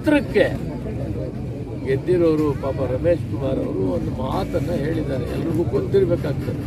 ಮಂತ್ರಕ್ಕೆ ಗೆದ್ದಿರೋರು ಪಾಪ ರಮೇಶ್ ಕುಮಾರ್ ಅವರು ಒಂದು ಮಾತನ್ನ ಹೇಳಿದ್ದಾರೆ ಎಲ್ರಿಗೂ ಗೊತ್ತಿರ್ಬೇಕಾಗ್ತದೆ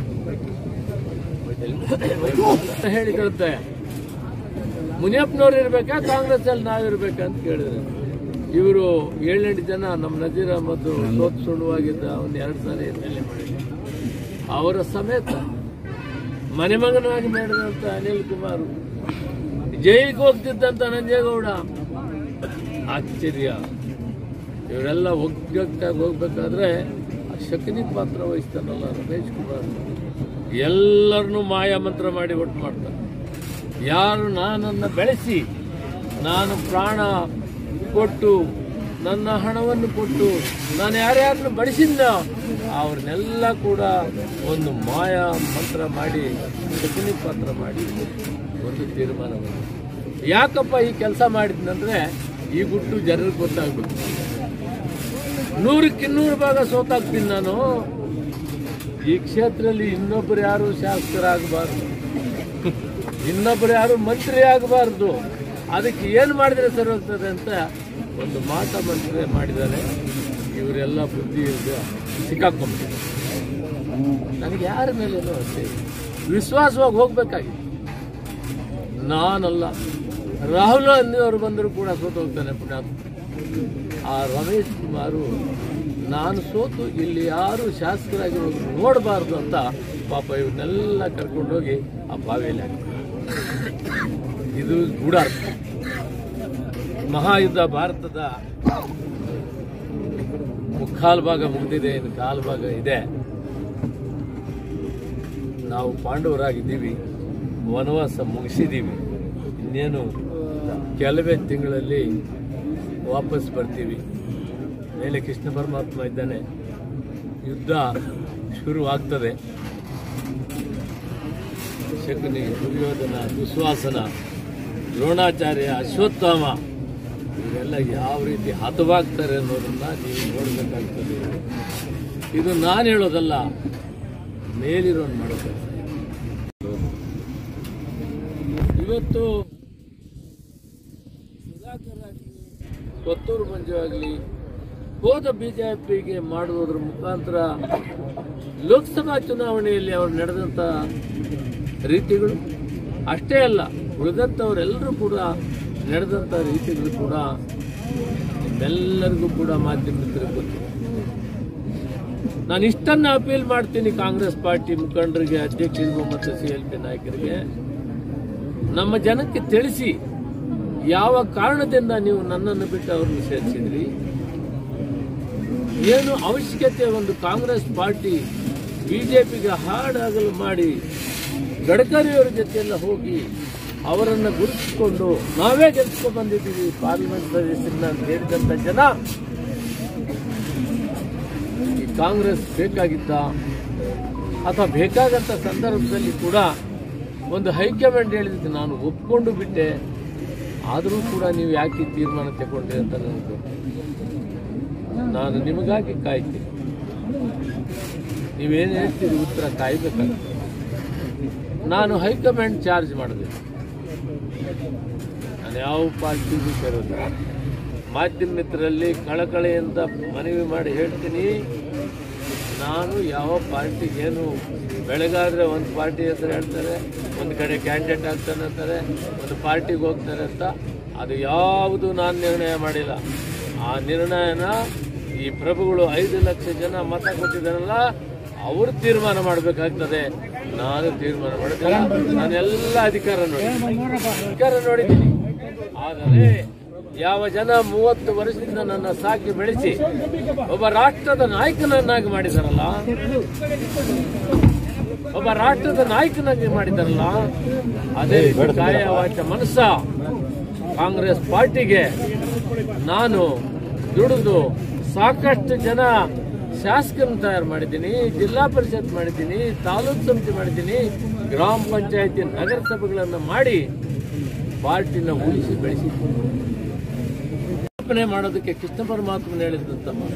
ಹೇಳಿದಂತೆ ಮುನಿಯಪ್ಪನವ್ರು ಇರ್ಬೇಕಾ ಕಾಂಗ್ರೆಸ್ ಅಲ್ಲಿ ನಾವಿರ್ಬೇಕಾ ಅಂತ ಕೇಳಿದ್ರೆ ಇವರು ಏಳೆಂಟು ಜನ ನಮ್ಮ ನಜೀರ್ ಅಹಮದ್ ಸೋತ್ ಸುಳ್ಳುವಾಗಿದ್ದ ಅವನ್ ಎರಡು ಸಾರಿ ಎಮ್ ಎಲ್ ಎ ಮಾಡಿದ್ರು ಅವರ ಸಮೇತ ಮನೆ ಮಗನಾಗಿ ಮಾಡಿದಂತ ಅನಿಲ್ ಕುಮಾರ್ ಜೈಲಿಗೆ ಹೋಗ್ತಿದ್ದಂತ ನಂಜೇಗೌಡ ಆಶ್ಚರ್ಯ ಇವರೆಲ್ಲ ಒಗ್ಗಟ್ಟಾಗಿ ಹೋಗ್ಬೇಕಾದ್ರೆ ಆ ಶಕುನಿ ಪಾತ್ರ ವಹಿಸ್ತಾನಲ್ಲ ರಮೇಶ್ ಕುಮಾರ್ ಎಲ್ಲರನ್ನೂ ಮಾಯ ಮಂತ್ರ ಮಾಡಿ ಒಟ್ಟು ಮಾಡ್ತಾನೆ ಯಾರು ನಾನನ್ನು ಬೆಳೆಸಿ ನಾನು ಪ್ರಾಣ ಕೊಟ್ಟು ನನ್ನ ಹಣವನ್ನು ಕೊಟ್ಟು ನಾನು ಯಾರ್ಯಾರನ್ನು ಬಡಿಸಿದ್ದ ಅವ್ರನ್ನೆಲ್ಲ ಕೂಡ ಒಂದು ಮಾಯಾ ಮಂತ್ರ ಮಾಡಿ ಶಕುನಿ ಪಾತ್ರ ಮಾಡಿ ಒಂದು ತೀರ್ಮಾನವನ್ನು ಯಾಕಪ್ಪ ಈ ಕೆಲಸ ಮಾಡಿದ್ನಂದ್ರೆ ಈ ಗುಟ್ಟು ಜನರಿಗೆ ಗೊತ್ತಾಗ್ಬೇಕು ನೂರಕ್ಕೆ ಇನ್ನೂರು ಭಾಗ ಸೋತಾಗ್ತೀನಿ ನಾನು ಈ ಕ್ಷೇತ್ರದಲ್ಲಿ ಇನ್ನೊಬ್ಬರು ಯಾರು ಶಾಸಕರಾಗಬಾರ್ದು ಇನ್ನೊಬ್ಬರು ಯಾರು ಮಂತ್ರಿ ಆಗಬಾರ್ದು ಅದಕ್ಕೆ ಏನು ಮಾಡಿದ್ರೆ ಸರಿ ಹೋಗ್ತದೆ ಅಂತ ಒಂದು ಮಾಟ ಮಂತ್ರಿ ಮಾಡಿದ್ದಾರೆ ಇವರೆಲ್ಲ ಬುದ್ಧಿ ಇಲ್ಲದೆ ಸಿಕ್ಕಾಕೊಂಡ್ಬಿಟ್ಟಿದ್ದಾರೆ ನನಗೆ ಯಾರ ಮೇಲೇನೋ ಅಷ್ಟೇ ವಿಶ್ವಾಸವಾಗಿ ಹೋಗ್ಬೇಕಾಗಿತ್ತು ನಾನಲ್ಲ ರಾಹುಲ್ ಗಾಂಧಿ ಅವರು ಬಂದರೂ ಕೂಡ ಸೋತು ಹೋಗ್ತಾನೆ ಪುಣ್ಯಾತ್ಮ ಆ ರಮೇಶ್ ಕುಮಾರು ನಾನು ಸೋತು ಇಲ್ಲಿ ಯಾರು ಶಾಸಕರಾಗಿರೋದು ನೋಡಬಾರ್ದು ಅಂತ ಪಾಪ ಇವನ್ನೆಲ್ಲ ಕರ್ಕೊಂಡೋಗಿ ಆ ಬಾವಿಯಲ್ಲಿ ಹಾಕಿದ್ರು. ಇದು ಗೂಢಾರ್ಥ ಮಹಾಯುದ್ಧ ಭಾರತದ ಮುಕ್ಕಾಲು ಭಾಗ ಮುಗಿದಿದೆ ಇನ್ನು ಕಾಲು ಭಾಗ ಇದೆ ನಾವು ಪಾಂಡವರಾಗಿದ್ದೀವಿ ವನವಾಸ ಮುಗಿಸಿದ್ದೀವಿ ಇನ್ನೇನು ಕೆಲವೇ ತಿಂಗಳಲ್ಲಿ ವಾಪಸ್ ಬರ್ತೀವಿ ಮೇಲೆ ಕೃಷ್ಣ ಪರಮಾತ್ಮ ಇದ್ದಾನೆ ಯುದ್ಧ ಶುರುವಾಗ್ತದೆ ಶಕುನಿ ದುರ್ಯೋಧನ ದುಶ್ವಾಸನ ದ್ರೋಣಾಚಾರ್ಯ ಅಶ್ವತ್ಥಾಮ ಇವರೆಲ್ಲ ಯಾವ ರೀತಿ ಹತವಾಗ್ತಾರೆ ಅನ್ನೋದನ್ನ ನೀವು ನೋಡಬೇಕಾಗ್ತದೆ ಇದು ನಾನು ಹೇಳೋದಲ್ಲ ಮೇಲಿರೋನ್ ಮಾಡೋದು ಇವತ್ತು ಸುಧಾಕರ್ ಆಗಲಿ ಕೊತ್ತೂರು ಮಂಜು ಆಗಲಿ ಹೋದ ಬಿಜೆಪಿಗೆ ಮಾಡುವುದರ ಮುಖಾಂತರ ಲೋಕಸಭಾ ಚುನಾವಣೆಯಲ್ಲಿ ಅವರು ನಡೆದಂಥ ರೀತಿಗಳು ಅಷ್ಟೇ ಅಲ್ಲ ಉಳಿದಂಥವರೆಲ್ಲರೂ ಕೂಡ ನಡೆದಂಥ ರೀತಿಗಳು ಕೂಡ ನಿಮ್ಮೆಲ್ಲರಿಗೂ ಕೂಡ ಮಾಧ್ಯಮದರಿಗೆ ಗೊತ್ತು ನಾನು ಇಷ್ಟನ್ನ ಅಪೀಲ್ ಮಾಡ್ತೀನಿ ಕಾಂಗ್ರೆಸ್ ಪಾರ್ಟಿ ಮುಖಂಡರಿಗೆ ಅಧ್ಯಕ್ಷರಿಗೂ ಮತ್ತು ಸಿ ಎಲ್ ಪಿ ನಾಯಕರಿಗೆ ನಮ್ಮ ಜನಕ್ಕೆ ತಿಳಿಸಿ ಯಾವ ಕಾರಣದಿಂದ ನೀವು ನನ್ನನ್ನು ಬಿಟ್ಟು ಅವ್ರನ್ನ ಸೇರಿಸಿದ್ರಿ ಏನು ಅವಶ್ಯಕತೆ ಒಂದು ಕಾಂಗ್ರೆಸ್ ಪಾರ್ಟಿ ಬಿಜೆಪಿಗೆ ಹಾಡಾಗಲು ಮಾಡಿ ಗಡ್ಕರಿಯವರ ಜೊತೆಯೆಲ್ಲ ಹೋಗಿ ಅವರನ್ನ ಗುರುತಿಸಿಕೊಂಡು ನಾವೇ ಗೆಲ್ಸ್ಕೊಂಡು ಬಂದಿದ್ದೀವಿ ಪಾರ್ಲಿಮೆಂಟ್ ಸದಸ್ಯರನ್ನ ಅಂತ ಹೇಳಿದಂತ ಜನ ಈ ಕಾಂಗ್ರೆಸ್ ಬೇಕಾಗಿತ್ತ ಅಥವಾ ಬೇಕಾದಂತ ಸಂದರ್ಭದಲ್ಲಿ ಕೂಡ ಒಂದು ಹೈಕಮಾಂಡ್ ಹೇಳಿದ್ದು ನಾನು ಒಪ್ಕೊಂಡು ಬಿಟ್ಟೆ ಆದರೂ ಕೂಡ ನೀವು ಯಾಕೆ ಈ ತೀರ್ಮಾನ ತಗೊಂಡ್ರಿ ಅಂತ ನನಗೆ ಗೊತ್ತಿಲ್ಲ. ನಾನು ನಿಮಗಾಗಿ ಕಾಯ್ತೀನಿ ನೀವೇನು ಹೇಳ್ತೀರಿ ಉತ್ತರ ಕಾಯ್ಬೇಕಾಗ್ತದೆ ನಾನು ಹೈಕಮಾಂಡ್ ಚಾರ್ಜ್ ಮಾಡಿದೆ ನಾನು ಯಾವ ಪಾರ್ಟಿಗೂ ಸೇರೋದಿಲ್ಲ ಮಾಧ್ಯಮ ಮಿತ್ರರಲ್ಲಿ ಕಳಕಳೆಯಿಂದ ಮನವಿ ಮಾಡಿ ಹೇಳ್ತೀನಿ ನಾನು ಯಾವ ಪಾರ್ಟಿಗೇನು ಬೆಳಗಾದ್ರೆ ಒಂದು ಪಾರ್ಟಿ ಹೆಸರು ಹೇಳ್ತಾರೆ ಒಂದು ಕಡೆ ಕ್ಯಾಂಡಿಡೇಟ್ ಆಗ್ತಾನೆ ಅಂತಾರೆ ಒಂದು ಪಾರ್ಟಿಗೆ ಹೋಗ್ತಾರೆ ಅಂತ ಅದು ಯಾವುದು ನಾನು ನಿರ್ಣಯ ಮಾಡಿಲ್ಲ ಆ ನಿರ್ಣಯನ ಈ ಪ್ರಭುಗಳು ಐದು ಲಕ್ಷ ಜನ ಮತ ಕೊಟ್ಟಿದ್ದಾರಲ್ಲ ಅವರು ತೀರ್ಮಾನ ಮಾಡಬೇಕಾಗ್ತದೆ ನಾನು ತೀರ್ಮಾನ ಮಾಡಿಲ್ಲ ನಾನೆಲ್ಲ ಅಧಿಕಾರ ನೋಡಿ ಅಧಿಕಾರ ನೋಡಿದ್ದೀನಿ ಆದರೆ ಯಾವ ಜನ ಮೂವತ್ತು ವರ್ಷದಿಂದ ನನ್ನ ಸಾಕಿ ಬೆಳೆಸಿ ಒಬ್ಬ ರಾಷ್ಟ್ರದ ನಾಯಕನನ್ನಾಗಿ ಮಾಡಿದಾರಲ್ಲ ಒಬ್ಬ ರಾಷ್ಟ್ರದ ನಾಯಕನಾಗಿ ಮಾಡಿದಾರಲ್ಲ ಅದೇ ರೀತಿ ಕಾಯ ವಾಚ ಮನಸ್ಸ ಕಾಂಗ್ರೆಸ್ ಪಾರ್ಟಿಗೆ ನಾನು ದುಡಿದು ಸಾಕಷ್ಟು ಜನ ಶಾಸಕರನ್ನು ತಯಾರು ಮಾಡಿದ್ದೀನಿ ಜಿಲ್ಲಾ ಪರಿಷತ್ ಮಾಡಿದ್ದೀನಿ ತಾಲೂಕು ಸಮಿತಿ ಮಾಡಿದ್ದೀನಿ ಗ್ರಾಮ ಪಂಚಾಯತಿ ನಗರಸಭೆಗಳನ್ನು ಮಾಡಿ ಪಾರ್ಟಿನ ಉಳಿಸಿ ಬೆಳೆಸಿದ್ದೀನಿ ಸ್ಥಾಪನೆ ಮಾಡೋದಕ್ಕೆ ಕೃಷ್ಣ ಪರಮಾತ್ಮನ ಹೇಳಿದಂತ ಮಾತು.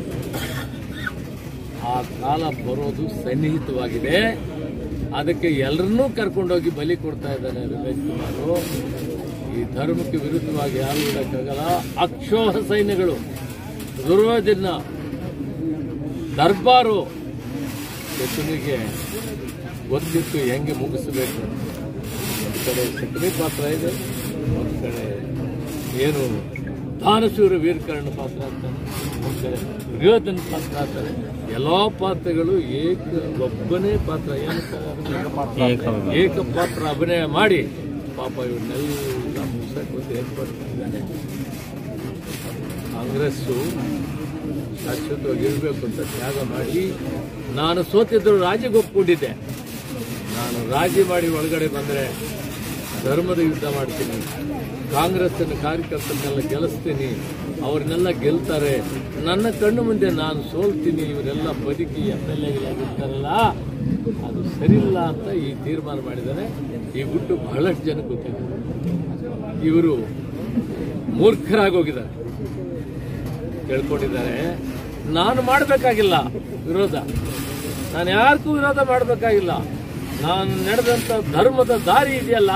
ಆ ಕಾಲ ಬರೋದು ಸನ್ನಿಹಿತವಾಗಿದೆ ಅದಕ್ಕೆ ಎಲ್ಲರನ್ನೂ ಕರ್ಕೊಂಡೋಗಿ ಬಲಿ ಕೊಡ್ತಾ ಇದ್ದಾನೆ ರಮೇಶ್ ಕುಮಾರ್ ಈ ಧರ್ಮಕ್ಕೆ ವಿರುದ್ಧವಾಗಿ ಯಾರು ಇಡಕ್ಕಾಗಲ್ಲ ಅಕ್ಷೋಹ ಸೈನ್ಯಗಳು ದುರ್ಯೋಧನ ದರ್ಬಾರು ಶಕುನಿಗೆ ಗೊತ್ತಿತ್ತು ಹೆಂಗೆ ಮುಗಿಸಬೇಕು ಒಂದು ಕಡೆ ಶಕುನಿ ಪಾತ್ರ ಇದೆ ಒಂದು ಕಡೆ ಏನು ದಾನಶೂರ ವೀರಕರಣ ಪಾತ್ರ ಆಗ್ತಾನೆ ಒಂದು ಕಡೆ ದುರ್ಯೋಧನ ಪಾತ್ರ ಆಗ್ತಾರೆ ಎಲ್ಲ ಪಾತ್ರಗಳು ಏಕ ಒಬ್ಬನೇ ಪಾತ್ರ ಏನಂತಾರೆ ಅದನ್ನ? ಏಕ ಪಾತ್ರ ಅಭಿನಯ ಮಾಡಿ ಪಾಪ ಇವನ್ನೆಲ್ಲ ಮುಗಿಸಕ್ಕೆ ಒಂದು ಏರ್ಪಡಿಸಿದ್ದಾನೆ ಕಾಂಗ್ರೆಸ್ಸು ಶಾಶ್ವತವಾಗಿ ಇರಬೇಕು ಅಂತ ತ್ಯಾಗ ಮಾಡಿ ನಾನು ಸೋತಿದ್ರು ರಾಜಿಗೆ ಒಪ್ಕೊಂಡಿದ್ದೆ ನಾನು ರಾಜಿ ಮಾಡಿ ಒಳಗಡೆ ಬಂದರೆ ಧರ್ಮದ ಯುದ್ಧ ಮಾಡ್ತೀನಿ ಕಾಂಗ್ರೆಸ್ಸಿನ ಕಾರ್ಯಕರ್ತರನ್ನೆಲ್ಲ ಗೆಲ್ಲಿಸ್ತೀನಿ ಅವ್ರನ್ನೆಲ್ಲ ಗೆಲ್ತಾರೆ ನನ್ನ ಕಣ್ಣು ಮುಂದೆ ನಾನು ಸೋಲ್ತೀನಿ ಇವರೆಲ್ಲ ಬದುಕಿ ಎಮ್ ಎಲ್ ಎಗಳಾಗಿರ್ತಾರಲ್ಲ ಅದು ಸರಿಯಿಲ್ಲ ಅಂತ ಈ ತೀರ್ಮಾನ ಮಾಡಿದ್ದಾರೆ ಈ ಗುಟ್ಟು ಬಹಳಷ್ಟು ಜನ ಗೊತ್ತಿದೆ ಇವರು ಮೂರ್ಖರಾಗಿ ಹೋಗಿದ್ದಾರೆ ಕೇಳ್ಕೊಂಡಿದ್ದಾರೆ ನಾನು ಮಾಡಬೇಕಾಗಿಲ್ಲ ವಿರೋಧ ನಾನು ಯಾರಿಗೂ ವಿರೋಧ ಮಾಡಬೇಕಾಗಿಲ್ಲ ನಾನು ನಡೆದಂತ ಧರ್ಮದ ದಾರಿ ಇದೆಯಲ್ಲ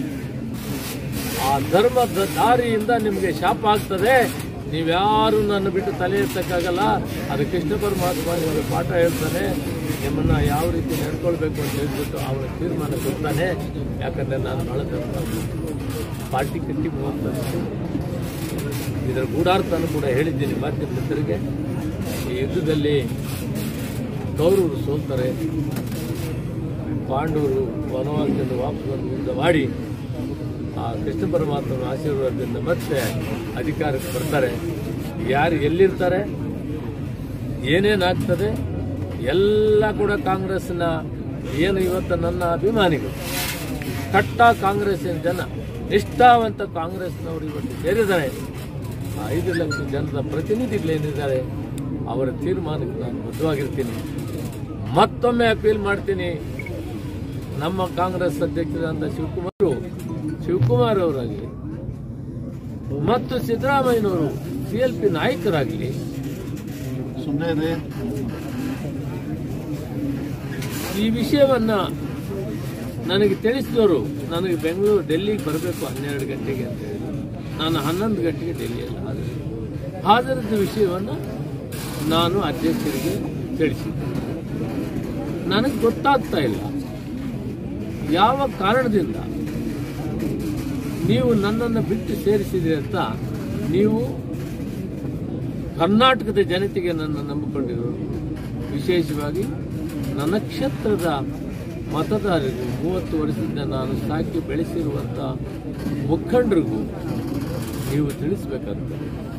ಆ ಧರ್ಮದ ದಾರಿಯಿಂದ ನಿಮಗೆ ಶಾಪ ಆಗ್ತದೆ ನೀವ್ಯಾರು ನನ್ನ ಬಿಟ್ಟು ತಲೆ ಎತ್ತಕ್ಕಾಗಲ್ಲ ಅದು ಕೃಷ್ಣ ಪರಮಾತ್ಮ ನಿಮಗೆ ಪಾಠ ಹೇಳ್ತಾನೆ ನಿಮ್ಮನ್ನ ಯಾವ ರೀತಿ ನಡ್ಕೊಳ್ಬೇಕು ಅಂತ ಹೇಳ್ಬಿಟ್ಟು ಅವನ ತೀರ್ಮಾನ ಕೊಡ್ತಾನೆ ಯಾಕಂದ್ರೆ ನಾನು ಬಹಳ ಧರ್ಮ ಪಾರ್ಟಿ ಕಟ್ಟಿ ಹೋಗ್ತಾನೆ ಇದರ ಗೂಢಾರ್ಥನ ಕೂಡ ಹೇಳಿದ್ದೀನಿ ಮಾಧ್ಯಮ ಮಿತ್ರರಿಗೆ ಈ ಯುದ್ಧದಲ್ಲಿ ಕೌರವರು ಸೋಲ್ತಾರೆ ಪಾಂಡವರು ವನವಾಸದಿಂದ ವಾಪಸ್ ಬಂದು ಯುದ್ಧ ಮಾಡಿ ಆ ಕೃಷ್ಣ ಪರಮಾತ್ಮನ ಆಶೀರ್ವಾದದಿಂದ ಮತ್ತೆ ಅಧಿಕಾರಕ್ಕೆ ಬರ್ತಾರೆ ಯಾರು ಎಲ್ಲಿರ್ತಾರೆ ಏನೇನಾಗ್ತದೆ ಎಲ್ಲ ಕೂಡ ಕಾಂಗ್ರೆಸ್ನ ಏನು ಇವತ್ತು ನನ್ನ ಅಭಿಮಾನಿಗಳು ಕಟ್ಟ ಕಾಂಗ್ರೆಸ್ಸಿನ ಜನ ನಿಷ್ಠಾವಂತ ಕಾಂಗ್ರೆಸ್ನವರು ಇವತ್ತು ಸೇರಿದ್ದಾರೆ ಆ ಐದು ಲಕ್ಷ ಜನರ ಪ್ರತಿನಿಧಿಗಳೇನಿದ್ದಾರೆ ಅವರ ತೀರ್ಮಾನಕ್ಕೆ ನಾನು ಬದ್ಧವಾಗಿರ್ತೀನಿ ಮತ್ತೊಮ್ಮೆ ಅಪೀಲ್ ಮಾಡ್ತೀನಿ ನಮ್ಮ ಕಾಂಗ್ರೆಸ್ ಅಧ್ಯಕ್ಷರಾದ ಶಿವಕುಮಾರ್ ಶಿವಕುಮಾರ್ ಅವರಾಗಲಿ ಮತ್ತು ಸಿದ್ದರಾಮಯ್ಯನವರು ಸಿ ಎಲ್ ಪಿ ನಾಯಕರಾಗಲಿ ಸುಮ್ಮನೆ ಈ ವಿಷಯವನ್ನ ನನಗೆ ತಿಳಿಸಿದವರು ನನಗೆ ಬೆಂಗಳೂರು ಡೆಲ್ಲಿಗೆ ಬರಬೇಕು ಹನ್ನೆರಡು ಗಂಟೆಗೆ ಅಂತ ಹೇಳಿ ನಾನು ಹನ್ನೊಂದು ಗಂಟೆಗೆ ಡೆಲ್ಲಿಯಲ್ಲಿ ಹಾಜರು ಹಾಜರಿದ್ದ ವಿಷಯವನ್ನು ನಾನು ಅಧ್ಯಕ್ಷರಿಗೆ ತಿಳಿಸಿದ್ದೆ ನನಗೆ ಗೊತ್ತಾಗ್ತಾ ಇಲ್ಲ ಯಾವ ಕಾರಣದಿಂದ ನೀವು ನನ್ನನ್ನು ಬಿಟ್ಟು ಸೇರಿಸಿದ್ರಿ ಅಂತ ನೀವು ಕರ್ನಾಟಕದ ಜನತೆಗೆ ನನ್ನ ನಂಬಿಕೊಂಡಿರೋರು ವಿಶೇಷವಾಗಿ ನನ್ನ ಕ್ಷೇತ್ರದ ಮತದಾರರಿಗೂ ಮೂವತ್ತು ವರ್ಷದಿಂದ ನಾನು ಸಾಕಿ ಬೆಳೆಸಿರುವಂಥ ಮುಖಂಡರಿಗೂ ನೀವು ತಿಳಿಸ್ಬೇಕಂತ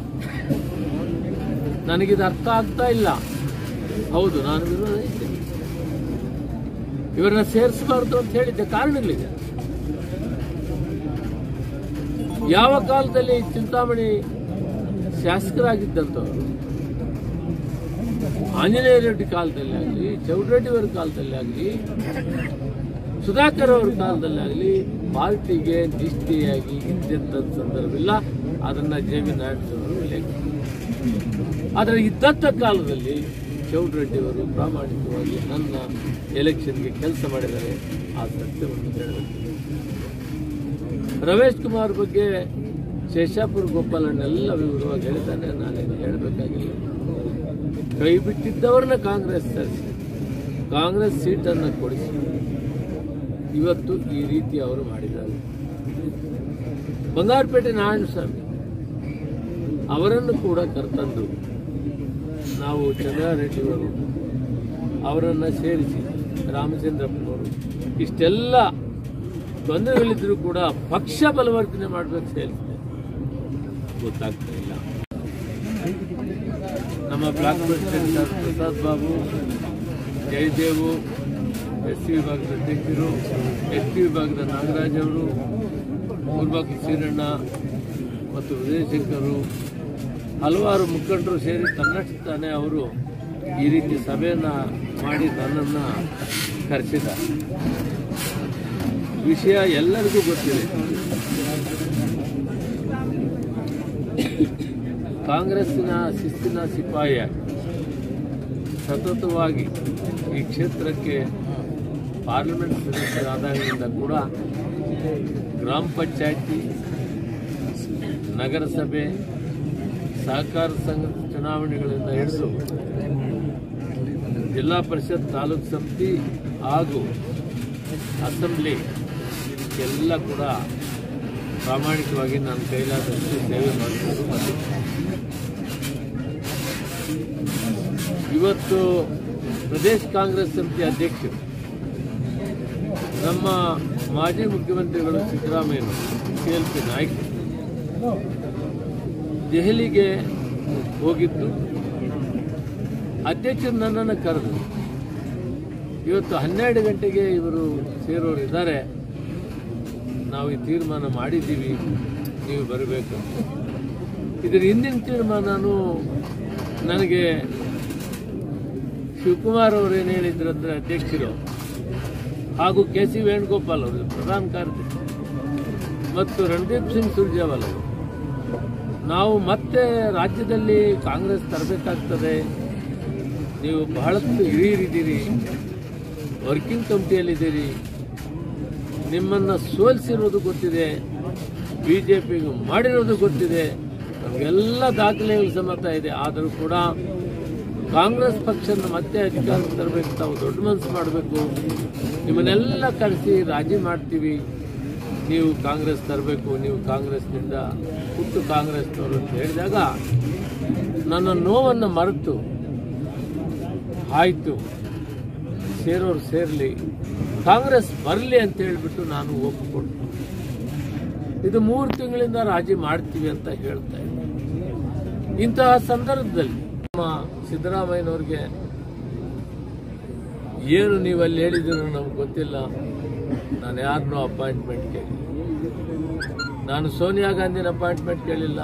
ನನಗಿದು ಅರ್ಥ ಆಗ್ತಾ ಇಲ್ಲ ಹೌದು ನಾನು ವಿರೋಧ ಇದ್ದೇನೆ ಇವರನ್ನ ಸೇರಿಸಬಾರ್ದು ಅಂತ ಹೇಳಿದ್ದೆ ಕಾರಣಗಳಿದೆ ಯಾವ ಕಾಲದಲ್ಲಿ ಚಿಂತಾಮಣಿ ಶಾಸಕರಾಗಿದ್ದಂಥವರು ಆಂಜನೇಯ ರೆಡ್ಡಿ ಕಾಲದಲ್ಲಿ ಆಗಲಿ ಚೌಡರೆಡ್ಡಿ ಅವರ ಕಾಲದಲ್ಲಿ ಆಗಲಿ ಸುಧಾಕರ್ ಅವರ ಕಾಲದಲ್ಲಿ ಆಗಲಿ ಪಾರ್ಟಿಗೆ ನಿಷ್ಠೆಯಾಗಿ ಇದ್ದಂಥ ಸಂದರ್ಭವಿಲ್ಲ ಅದನ್ನ ಜೆ ವಿ ನಾರಾಯಣಸ್ವಾಮಿ ಉಲ್ಲೇಖ ಆದರೆ ಇದ್ದಂಥ ಕಾಲದಲ್ಲಿ ಚೌಡರೆಡ್ಡಿ ಅವರು ಪ್ರಾಮಾಣಿಕವಾಗಿ ನನ್ನ ಎಲೆಕ್ಷನ್ಗೆ ಕೆಲಸ ಮಾಡಿದ್ದಾರೆ ಆ ಸತ್ಯವನ್ನು ಹೇಳಬೇಕು ರಮೇಶ್ ಕುಮಾರ್ ಬಗ್ಗೆ ಶೇಷಾಪುರ ಗೋಪಾಲನ್ನೆಲ್ಲ ವಿವರವಾಗಿ ಹೇಳಿದ್ದಾನೆ ನಾನೇನು ಹೇಳಬೇಕಾಗಿಲ್ಲ ಕೈ ಬಿಟ್ಟಿದ್ದವ್ರನ್ನ ಕಾಂಗ್ರೆಸ್ ತರಿಸಿ ಕಾಂಗ್ರೆಸ್ ಸೀಟನ್ನು ಕೊಡಿಸಿ ಇವತ್ತು ಈ ರೀತಿ ಅವರು ಮಾಡಿದ್ದಾರೆ ಬಂಗಾರಪೇಟೆ ನಾರಾಯಣಸ್ವಾಮಿ ಅವರನ್ನು ಕೂಡ ಕರ್ತಂದು ನಾವು ಚಂದ್ರಾರೆಡ್ಡಿಯವರು ಅವರನ್ನು ಸೇರಿಸಿ ರಾಮಚಂದ್ರಪ್ಪನವರು ಇಷ್ಟೆಲ್ಲ ತೊಂದರೆಗಳಿದ್ರು ಕೂಡ ಪಕ್ಷ ಬಲವರ್ಧನೆ ಮಾಡಬೇಕು ಸೇರಿಸಿದೆ ಗೊತ್ತಾಗ್ತಾ ಇಲ್ಲ ನಮ್ಮ block president doctor Prasad Babu Jayadev S C ವಿಭಾಗದ ಅಧ್ಯಕ್ಷರು ಎಸ್ ಟಿ ವಿಭಾಗದ ನಾಗರಾಜ್ ಅವರು ಪೂರ್ವಕ ಶ್ರೀರಣ್ಣ ಮತ್ತು ವಿಜಯಶಂಕರು ಹಲವಾರು ಮುಖಂಡರು ಸೇರಿ ತನ್ನಷ್ಟತಾನೆ ಅವರು ಈ ರೀತಿ ಸಭೆಯನ್ನ ಮಾಡಿ ನನ್ನನ್ನು ಕರೆಸಿದ್ದಾರೆ ವಿಷಯ ಎಲ್ಲರಿಗೂ ಗೊತ್ತಿದೆ ಕಾಂಗ್ರೆಸ್ಸಿನ ಶಿಸ್ತಿನ ಸಿಪಾಯಿಯಾಗಿ ಸತತವಾಗಿ ಈ ಕ್ಷೇತ್ರಕ್ಕೆ ಪಾರ್ಲಿಮೆಂಟ್ ಸದಸ್ಯರಾದಾಗಿನಿಂದ ಕೂಡ ಗ್ರಾಮ ಪಂಚಾಯತಿ ನಗರಸಭೆ ಸಹಕಾರ ಸಂಘದ ಚುನಾವಣೆಗಳಿಂದ ಹಿಡಿದು ಜಿಲ್ಲಾ ಪರಿಷತ್ ತಾಲೂಕು ಸಮಿತಿ ಹಾಗೂ ಅಸೆಂಬ್ಲಿ ಎಲ್ಲ ಕೂಡ ಪ್ರಾಮಾಣಿಕವಾಗಿ ನಾನು ಕೈಲಾದಷ್ಟು ಸೇವೆ ಮಾಡಿಕೊಂಡು ಬಂದಿದ್ದೇನೆ ಇವತ್ತು ಪ್ರದೇಶ ಕಾಂಗ್ರೆಸ್ ಸಮಿತಿ ಅಧ್ಯಕ್ಷರು ನಮ್ಮ ಮಾಜಿ ಮುಖ್ಯಮಂತ್ರಿಗಳು ಸಿದ್ದರಾಮಯ್ಯನವರು ಸಿ ಎಲ್ ಪಿ ನಾಯಕರು ದೆಹಲಿಗೆ ಹೋಗಿದ್ದು ಅಧ್ಯಕ್ಷರು ನನ್ನನ್ನು ಕರೆದು ಇವತ್ತು ಹನ್ನೆರಡು ಗಂಟೆಗೆ ಇವರು ಸೇರೋರು ಇದ್ದಾರೆ ನಾವು ಈ ತೀರ್ಮಾನ ಮಾಡಿದ್ದೀವಿ ನೀವು ಬರಬೇಕು ಇದರ ಹಿಂದಿನ ತೀರ್ಮಾನನೂ ನನಗೆ ಶಿವಕುಮಾರ್ ಅವರು ಏನು ಹೇಳಿದ್ರು ಅಂದರೆ ಅಧ್ಯಕ್ಷರು ಹಾಗೂ ಕೆ ಸಿ ವೇಣುಗೋಪಾಲ್ ಅವರು ಪ್ರಧಾನ ಕಾರ್ಯದರ್ಶಿ ಮತ್ತು ರಣದೀಪ್ ಸಿಂಗ್ ಸುರ್ಜೇವಾಲ್ ಅವರು ನಾವು ಮತ್ತೆ ರಾಜ್ಯದಲ್ಲಿ ಕಾಂಗ್ರೆಸ್ ತರಬೇಕಾಗ್ತದೆ ನೀವು ಬಹಳಷ್ಟು ಹಿರಿಯರಿದ್ದೀರಿ ವರ್ಕಿಂಗ್ ಕಮಿಟಿಯಲ್ಲಿದ್ದೀರಿ ನಿಮ್ಮನ್ನು ಸೋಲಿಸಿರೋದು ಗೊತ್ತಿದೆ ಬಿ ಜೆ ಪಿಗೆ ಮಾಡಿರೋದು ಗೊತ್ತಿದೆ ನಮಗೆಲ್ಲ ದಾಖಲೆಗಳು ಸಮೇತ ಇದೆ ಆದರೂ ಕೂಡ ಕಾಂಗ್ರೆಸ್ ಪಕ್ಷನ ಮತ್ತೆ ಅಧಿಕಾರಕ್ಕೆ ತರಬೇಕು ತಾವು ದೊಡ್ಡ ಮನಸ್ಸು ಮಾಡಬೇಕು ನಿಮ್ಮನ್ನೆಲ್ಲ ಕರೆಸಿ ರಾಜಿ ಮಾಡ್ತೀವಿ ನೀವು ಕಾಂಗ್ರೆಸ್ ತರಬೇಕು ನೀವು ಕಾಂಗ್ರೆಸ್ನಿಂದ ಹುಟ್ಟು ಕಾಂಗ್ರೆಸ್ನವರು ಅಂತ ಹೇಳಿದಾಗ ನನ್ನ ನೋವನ್ನು ಮರೆತು ಆಯಿತು ಸೇರೋರು ಸೇರಲಿ ಕಾಂಗ್ರೆಸ್ ಬರಲಿ ಅಂತ ಹೇಳಿಬಿಟ್ಟು ನಾನು ಒಪ್ಪಿಕೊಟ್ಟು ಇದು ಮೂರು ತಿಂಗಳಿಂದ ರಾಜಿ ಮಾಡ್ತೀವಿ ಅಂತ ಹೇಳ್ತಾ ಇದ್ದೆ ಇಂತಹ ಸಂದರ್ಭದಲ್ಲಿ ನಮ್ಮ ಸಿದ್ದರಾಮಯ್ಯನವ್ರಿಗೆ ಏನು ನೀವು ಅಲ್ಲಿ ಹೇಳಿದ್ದೀರೋ ನಮ್ಗೆ ಗೊತ್ತಿಲ್ಲ ನಾನು ಯಾರನ್ನೂ ಅಪಾಯಿಂಟ್ಮೆಂಟ್ ಕೇಳಿ ನಾನು ಸೋನಿಯಾ ಗಾಂಧಿನ ಅಪಾಯಿಂಟ್ಮೆಂಟ್ ಕೇಳಿಲ್ಲ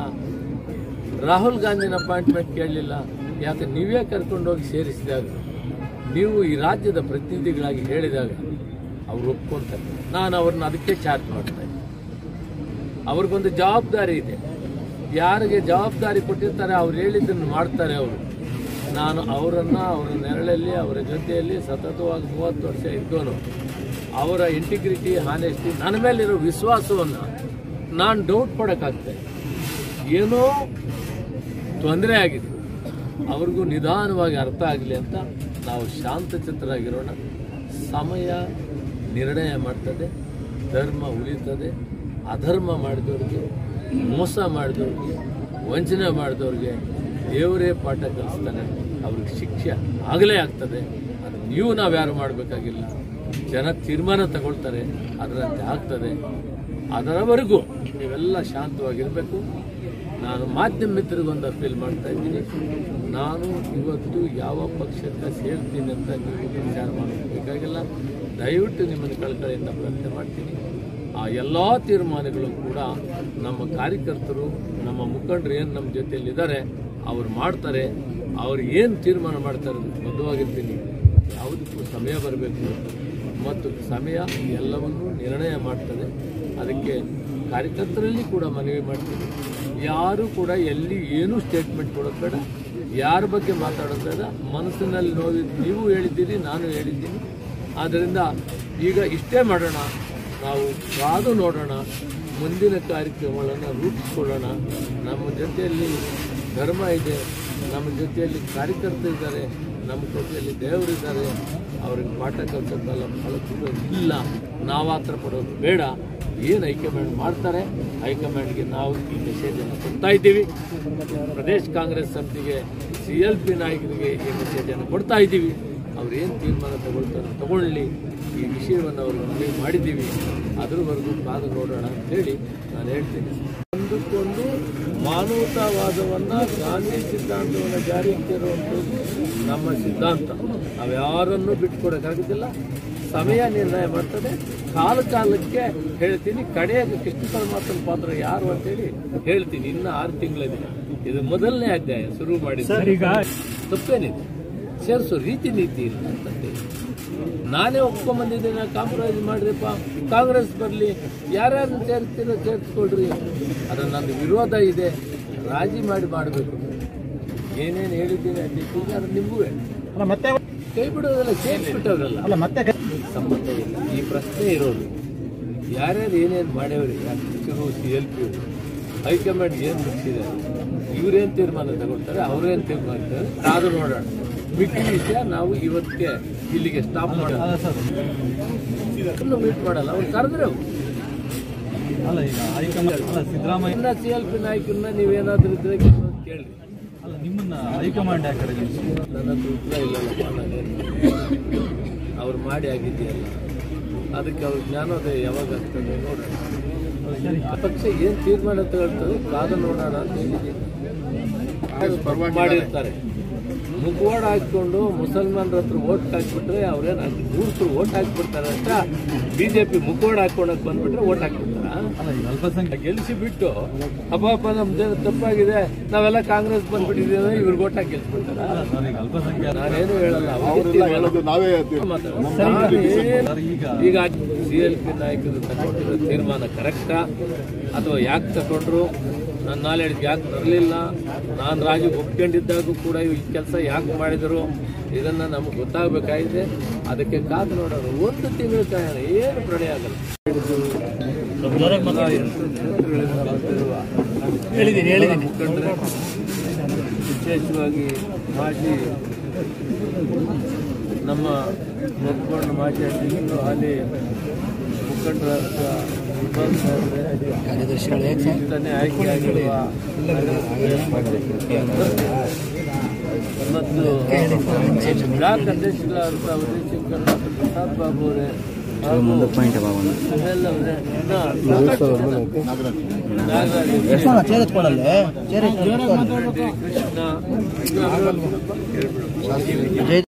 ರಾಹುಲ್ ಗಾಂಧಿನ ಅಪಾಯಿಂಟ್ಮೆಂಟ್ ಕೇಳಲಿಲ್ಲ ಯಾಕೆ ನೀವೇ ಕರ್ಕೊಂಡೋಗಿ ಸೇರಿಸಿದಾಗ ನೀವು ಈ ರಾಜ್ಯದ ಪ್ರತಿನಿಧಿಗಳಾಗಿ ಹೇಳಿದಾಗ ಅವ್ರು ಒಪ್ಕೊಂತಾರೆ ನಾನು ಅವ್ರನ್ನ ಅದಕ್ಕೆ ಚಾರ್ಜ್ ಮಾಡ್ತಾ ಇದ್ದೆ ಅವ್ರಿಗೊಂದು ಜವಾಬ್ದಾರಿ ಇದೆ ಯಾರಿಗೆ ಜವಾಬ್ದಾರಿ ಕೊಟ್ಟಿರ್ತಾರೆ ಅವ್ರು ಹೇಳಿದ್ದನ್ನು ಮಾಡ್ತಾರೆ ಅವರು ನಾನು ಅವರನ್ನು ಅವರ ನೆರಳಲ್ಲಿ ಅವರ ಜೊತೆಯಲ್ಲಿ ಸತತವಾಗಿ ಮೂವತ್ತು ವರ್ಷ ಇದ್ದವನು ಅವರ ಇಂಟಿಗ್ರಿಟಿ ಹಾನೆಸ್ಟಿ ನನ್ನ ಮೇಲಿರೋ ವಿಶ್ವಾಸವನ್ನು ನಾನು ಡೌಟ್ ಪಡೋಕ್ಕಾಗ್ತಾ ಇಲ್ಲ. ಏನೋ ತೊಂದರೆ ಆಗಿದೆ ಅವ್ರಿಗೂ ನಿಧಾನವಾಗಿ ಅರ್ಥ ಆಗಲಿ ಅಂತ ನಾವು ಶಾಂತಚಿತ್ತರಾಗಿರೋಣ ಸಮಯ ನಿರ್ಣಯ ಮಾಡ್ತದೆ ಧರ್ಮ ಉಳಿತದೆ ಅಧರ್ಮ ಮಾಡಿದವ್ರಿಗೆ ಮೋಸ ಮಾಡಿದವ್ರಿಗೆ ವಂಚನೆ ಮಾಡಿದವ್ರಿಗೆ ದೇವರೇ ಪಾಠ ಕಲಿಸ್ತಾನೆ ಅವ್ರಿಗೆ ಶಿಕ್ಷೆ ಆಗಲೇ ಆಗ್ತದೆ ಅದು ನೀವು ನಾವ್ಯಾರು ಮಾಡಬೇಕಾಗಿಲ್ಲ ಜನ ತೀರ್ಮಾನ ತಗೊಳ್ತಾರೆ ಅದರಂತೆ ಆಗ್ತದೆ ಅದರವರೆಗೂ ನೀವೆಲ್ಲ ಶಾಂತವಾಗಿರಬೇಕು ನಾನು ಮಾಧ್ಯಮ ಮಿತ್ರರಿಗೊಂದು ಅಪೀಲ್ ಮಾಡ್ತಾ ಇದ್ದೀನಿ ನಾನು ಇವತ್ತು ಯಾವ ಪಕ್ಷಕ್ಕೆ ಸೇರ್ತೀನಿ ಅಂತ ನೀವು ವಿಚಾರ ಮಾಡಬೇಕಾಗಿಲ್ಲ ದಯವಿಟ್ಟು ನಿಮ್ಮನ್ನು ಕಳಕಳಿಯಿಂದ ಪ್ರಾರ್ಥನೆ ಮಾಡ್ತೀನಿ ಆ ಎಲ್ಲ ತೀರ್ಮಾನಗಳು ಕೂಡ ನಮ್ಮ ಕಾರ್ಯಕರ್ತರು ನಮ್ಮ ಮುಖಂಡರು ಏನು ನಮ್ಮ ಜೊತೆಯಲ್ಲಿದ್ದಾರೆ ಅವ್ರು ಮಾಡ್ತಾರೆ ಅವ್ರು ಏನು ತೀರ್ಮಾನ ಮಾಡ್ತಾರೆ ಅದಕ್ಕೆ ಬದ್ಧವಾಗಿರ್ತೀನಿ ಯಾವುದಕ್ಕೂ ಸಮಯ ಬರಬೇಕು ಮತ್ತು ಸಮಯ ಎಲ್ಲವನ್ನೂ ನಿರ್ಣಯ ಮಾಡ್ತದೆ ಅದಕ್ಕೆ ಕಾರ್ಯಕರ್ತರಲ್ಲಿ ಕೂಡ ಮನವಿ ಮಾಡ್ತೀನಿ ಯಾರು ಕೂಡ ಎಲ್ಲಿ ಏನೂ ಸ್ಟೇಟ್ಮೆಂಟ್ ಕೊಡೋದು ಬೇಡ ಯಾರ ಬಗ್ಗೆ ಮಾತಾಡೋದು ಬೇಡ ಮನಸ್ಸಿನಲ್ಲಿ ನೋವಿದ್ದು ನೀವು ಹೇಳಿದ್ದೀರಿ ನಾನು ಹೇಳಿದ್ದೀನಿ ಆದ್ದರಿಂದ ಈಗ ಇಷ್ಟೇ ಮಾಡೋಣ ನಾವು ಕಾದು ನೋಡೋಣ ಮುಂದಿನ ಕಾರ್ಯಕ್ರಮಗಳನ್ನು ರೂಪಿಸ್ಕೊಳ್ಳೋಣ ನಮ್ಮ ಜೊತೆಯಲ್ಲಿ ಧರ್ಮ ಇದೆ ನಮ್ಮ ಜೊತೆಯಲ್ಲಿ ಕಾರ್ಯಕರ್ತರು ಇದ್ದಾರೆ ನಮ್ಮ ಜೊತೆಯಲ್ಲಿ ದೇವರಿದ್ದಾರೆ ಅವ್ರಿಗೆ ಪಾಠ ಕಲಿಸೋದಲ್ಲ ಫಲ ಇಲ್ಲ ನಾವು ಆತರ ಪಡೋದು ಬೇಡ ಏನು ಹೈಕಮಾಂಡ್ ಮಾಡ್ತಾರೆ ಹೈಕಮಾಂಡ್ಗೆ ನಾವು ಈ ಮೆಸೇಜನ್ನು ಕೊಡ್ತಾ ಇದ್ದೀವಿ ಪ್ರದೇಶ ಕಾಂಗ್ರೆಸ್ ಸಮಿತಿಗೆ ಸಿ ಎಲ್ ಪಿ ನಾಯಕರಿಗೆ ಈ ಮೆಸೇಜನ್ನು ಕೊಡ್ತಾ ಇದ್ದೀವಿ ಅವ್ರು ಏನು ತೀರ್ಮಾನ ತಗೊಳ್ತಾರೆ ತಗೊಳ್ಳಿ ಈ ವಿಷಯವನ್ನು ಅವರು ಮನವಿ ಮಾಡಿದ್ದೀವಿ ಅದರವರೆಗೂ ಕಾದು ನೋಡೋಣ ಅಂತ ಹೇಳಿ ನಾನು ಹೇಳ್ತೀನಿ ಒಂದಕ್ಕೊಂದು ಮಾನವತಾವಾದವನ್ನು ಗಾಂಧಿ ಸಿದ್ಧಾಂತವನ್ನು ಜಾರಿಗೆ ತರುವಂಥದ್ದು ನಮ್ಮ ಸಿದ್ಧಾಂತ ನಾವು ಯಾರನ್ನೂ ಬಿಟ್ಕೊಡೋಕ್ಕಾಗೋದಿಲ್ಲ ಸಮಯ ನಿರ್ಣಯ ಮಾಡ್ತದೆ ಕಾಲ ಕಾಲಕ್ಕೆ ಹೇಳ್ತೀನಿ ಕಡೆಯಾಗ ಕೃಷ್ಣ ಪರಮಾತ್ಮನ ಪಾತ್ರ ಯಾರು ಅಂತೇಳಿ ಹೇಳ್ತೀನಿ ಇನ್ನು ಆರು ತಿಂಗಳಿದೆ ಇದು ಮೊದಲನೇ ಅಧ್ಯಾಯ ಶುರು ಮಾಡಿದ್ದೆ ತಪ್ಪೇನಿದೆ ಸೇರಿಸೋ ರೀತಿ ನೀತಿ ಇಲ್ಲ ಅಂತಂದೆ ನಾನೇ ಒಪ್ಕೊಂಬಂದಿದ್ದೇನೆ ಕಾಂಪ್ರಮೈಸ್ ಮಾಡ್ರಿಪ್ಪ ಕಾಂಗ್ರೆಸ್ ಬರಲಿ ಯಾರ್ಯಾರು ಸೇರ್ತೀರೋ ಸೇರಿಸ್ಕೊಳ್ರಿ ಅದು ನನ್ನ ವಿರೋಧ ಇದೆ ರಾಜಿ ಮಾಡಿ ಮಾಡಬೇಕು ಏನೇನು ಹೇಳಿದ್ದೀನಿ ಅಧ್ಯಕ್ಷರಿಗೆ ಅದು ನಿಮಗೂ ಅಲ್ಲ ಮತ್ತೆ ಕೈ ಬಿಡೋದಲ್ಲ ಸೇರಿಸ್ಬಿಟ್ಟವ್ರಲ್ಲ ಅಲ್ಲ ಮತ್ತೆ ಸಂಬಂಧ ಇಲ್ಲ ಈ ಪ್ರಶ್ನೆ ಇರೋದು ಯಾರ್ಯಾರು ಏನೇನು ಮಾಡ್ಯವ್ರಿ ಅಧ್ಯಕ್ಷರು ಸಿ ಎಲ್ ಪಿ ಹೈಕಮಾಂಡ್ ಏನು ಮುಗಿಸಿದೆ ಇವ್ರೇನು ತೀರ್ಮಾನ ತಗೊಳ್ತಾರೆ ಅವ್ರೇನು ತೀರ್ಮಾನ ತಗೊಳ್ತಾರೆ ಕಾದು ನೋಡೋಣ ಮಿಕ್ಕಿ ವಿಷಯ ನಾವು ಇವತ್ತಿಗೆ ಇಲ್ಲಿಗೆ ಸ್ಟಾಪ್ ಮಾಡೋಣ ಮೀಟ್ ಮಾಡಲ್ಲ ಅವ್ರು ಕರೆದ್ರೆ ಅವ್ರು. ಅಲ್ಲ ಈಗ ಹೈಕಮಾಂಡ್ ಅಲ್ಲ ಸಿದ್ದರಾಮಯ್ಯ ಇನ್ನ ಸಿ ಎಲ್ ಪಿ ನಾಯಕರನ್ನ ನೀವೇನಾದ್ರೂ ಇದ್ರೆ ಕೆಲವೊಂದು ಕೇಳಿ ಅಲ್ಲ ನಿಮ್ಮನ್ನ ಹೈಕಮಾಂಡ್ ಯಾಕೆ ಕಡೆಗಣಿಸಿ ನನ್ನ ಹತ್ರ ಉತ್ತರ ಇಲ್ಲಲ್ಲಪ್ಪ ನಾನೇನು ಅವ್ರು ಮಾಡಿ ಆಗಿದೆಯಲ್ಲ ಅದಕ್ಕೆ ಅವ್ರ ಜ್ಞಾನೋದಯ ಯಾವಾಗ ಆಗ್ತದೆ ನೋಡೋಣ ಪಕ್ಷ ಏನು ತೀರ್ಮಾನ ತಗೊಳ್ತದೆ ಕಾದು ನೋಡೋಣ ಅಂತ ಹೇಳಿದ್ದೀನಿ ಮಾಡಿರ್ತಾರೆ ಮುಖವಾಡ ಹಾಕ್ಕೊಂಡು ಮುಸಲ್ಮಾನರ ಹತ್ರ ಓಟ್ ಹಾಕ್ಬಿಟ್ರೆ ಅವ್ರೇನು ದೂರ್ತರು ಓಟ್ ಹಾಕ್ಬಿಡ್ತಾರೆ ಅಂತ ಬಿಜೆಪಿ ಮುಖವಾಡ ಹಾಕೊಂಡಕ್ ಬಂದ್ಬಿಟ್ರೆ ಓಟ್ ಹಾಕ್ಬಿಡ್ತಾರ ಅಲ್ಲ ಈಗ ಅಲ್ಪಸಂಖ್ಯಾತ ಗೆಲ್ಸಿ ಬಿಟ್ಟು ಅಪ್ಪ ನಮ್ದು ತಪ್ಪಾಗಿದೆ ನಾವೆಲ್ಲ ಕಾಂಗ್ರೆಸ್ ಬಂದ್ಬಿಟ್ಟಿದ್ದೀವಿ ಇವ್ರಿಗೆ ಓಟ್ ಹಾಕಿ ಗೆಲ್ಸ್ಬಿಡ್ತಾರ ಅಲ್ಲ ಸರ್ ಈಗ ಅಲ್ಪಸಂಖ್ಯಾತ ನಾನೇನು ಹೇಳಲ್ಲ ಅವರೆಲ್ಲ ಹೇಳೋದು ನಾವೇ ಮಾತಾಡೋದು. ಸರ್, ನಾನೇನು- ಸರ್, ಈಗ ಈಗ ಸಿ ಎಲ್ ಪಿ ನಾಯಕರು ತಗೊಂಡಿರೋ ತೀರ್ಮಾನ ಕರೆಕ್ಟಾ ಅಥವಾ ಯಾಕೆ ತಗೊಂಡ್ರು ನನ್ನ ನಾಲೆಡ್ಜ್ ಯಾಕೆ ಬರಲಿಲ್ಲ ನಾನು ರಾಜು ಒಪ್ಕೊಂಡಿದ್ದಾಗೂ ಕೂಡ ಈ ಕೆಲಸ ಯಾಕೆ ಮಾಡಿದರು ಇದನ್ನ ನಮಗೆ ಗೊತ್ತಾಗಬೇಕಾಗಿದೆ ಅದಕ್ಕೆ ಕಾದು ನೋಡೋರು ಒಂದು ತಿಂಗಳು ಕಾಯೋಣ ಏನು ಪ್ರಣಯ ಆಗಲ್ಲ ಎಲ್ಲ ಎಂಟು ಕ್ಷೇತ್ರಗಳಿಂದ ಬಂದಿರುವ ಹೇಳಿದ್ದೀನಿ ಹೇಳಿದ್ದೀನಿ ಮುಖಂಡರೇ ವಿಶೇಷವಾಗಿ ಮಾಜಿ ನಮ್ಮ ಒಪ್ಕೊಂಡು ಮಾಜಿ ಅಧ್ಯಕ್ಷರು ಹಾಲಿ ಮುಖಂಡರಾದ ವಿಭಾಗ್ ಸಾಹೇಬ್ರೆ ತಾನೇ ಆಯ್ಕೆಯಾಗಿರುವ ಮತ್ತು ಬ್ಲಾಕ್ ಅಧ್ಯಕ್ಷರಾದ ಉದಯಶಂಕರ್ ಡಾಕ್ಟರ್ ಪ್ರಸಾದ್ ಬಾಬು ಅವರೇ ಹಾಗೂ ಸುಹೇಲ್ ಅವರೇ ಇನ್ನ ನಾಗರಾಜ್ ಸೇರಿಸ್ಕೊಳ್ಳಲ್ಲೇ ಕೃಷ್ಣ